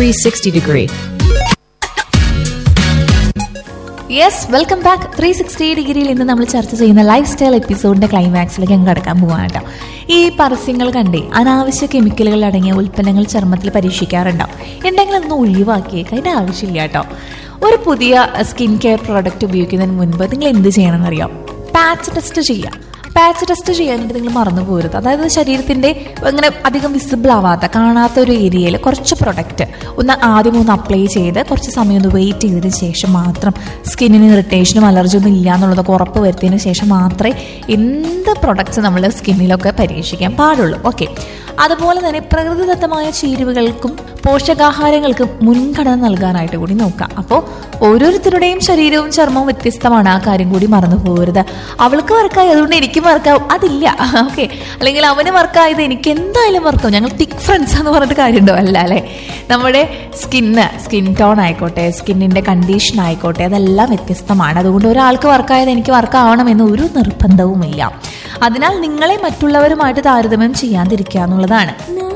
360 degree. Yes welcome back three sixty ഡിഗ്രിയിൽ ഇന്ന് നമ്മൾ ചർച്ച ചെയ്യുന്ന ലൈഫ് സ്റ്റൈൽ എപ്പിസോഡിന്റെ ക്ലൈമാക്സിലേക്ക് അങ്ങ് കടക്കാൻ പോവാണ് കേട്ടോ ഈ പരസ്യങ്ങൾ കണ്ടേ അനാവശ്യ കെമിക്കലുകൾ അടങ്ങിയ ഉൽപ്പന്നങ്ങൾ ചർമ്മത്തിൽ പരീക്ഷിക്കാറുണ്ടാവും ഉണ്ടെങ്കിൽ അതൊന്ന് ഒഴിവാക്കിയേക്ക് അതിന്റെ ആവശ്യമില്ല കേട്ടോ ഒരു പുതിയ സ്കിൻ കെയർ പ്രോഡക്റ്റ് ഉപയോഗിക്കുന്നതിന് മുൻപ് നിങ്ങൾ എന്ത് ചെയ്യണമെന്നറിയാം പാച്ച് ടെസ്റ്റ് ചെയ്യാം പാച്ച് ടെസ്റ്റ് ചെയ്യാനായിട്ട് നിങ്ങൾ മറന്നു പോരുത് അതായത് ശരീരത്തിന്റെ ഇങ്ങനെ അധികം വിസിബിൾ ആവാത്ത കാണാത്ത ഒരു ഏരിയയിൽ കുറച്ച് പ്രൊഡക്റ്റ് ഒന്ന് ആദ്യം ഒന്ന് അപ്ലൈ ചെയ്ത് കുറച്ച് സമയം ഒന്ന് വെയിറ്റ് ചെയ്തതിന് ശേഷം മാത്രം സ്കിന്നിന് ഇറിറ്റേഷനും അലർജി ഒന്നും ഇല്ല എന്നുള്ളതൊക്കെ ഉറപ്പ് വരുത്തിയതിന് ശേഷം മാത്രമേ എന്ത് പ്രൊഡക്ട്സ് നമ്മൾ സ്കിന്നിലൊക്കെ പരീക്ഷിക്കാൻ പാടുള്ളൂ ഓക്കെ അതുപോലെ തന്നെ പ്രകൃതിദത്തമായ ചേരുവകൾക്കും പോഷകാഹാരങ്ങൾക്കും മുൻഗണന നൽകാനായിട്ട് കൂടി നോക്കാം അപ്പോൾ ഓരോരുത്തരുടെയും ശരീരവും ചർമ്മവും വ്യത്യസ്തമാണ് ആ കാര്യം കൂടി മറന്നു പോകരുത് അവൾക്ക് വർക്കായി അതുകൊണ്ട് എനിക്ക് വർക്കാവും അതില്ല ഓക്കെ അല്ലെങ്കിൽ അവന് വർക്കായത് എനിക്ക് എന്തായാലും വർക്കാവും ഞങ്ങൾ തിക് ഫ്രണ്ട്സ് എന്ന് പറഞ്ഞിട്ട് കാര്യമുണ്ടോ അല്ല അല്ലേ നമ്മുടെ സ്കിന്ന് സ്കിൻ ടോൺ ആയിക്കോട്ടെ സ്കിന്നിന്റെ കണ്ടീഷൻ ആയിക്കോട്ടെ അതെല്ലാം വ്യത്യസ്തമാണ് അതുകൊണ്ട് ഒരാൾക്ക് വർക്കായത് എനിക്ക് വർക്കാവണമെന്ന് ഒരു നിർബന്ധവുമില്ല അതിനാൽ നിങ്ങളെ മറ്റുള്ളവരുമായിട്ട് താരതമ്യം ചെയ്യാതിരിക്കുക എന്നുള്ളതാണ്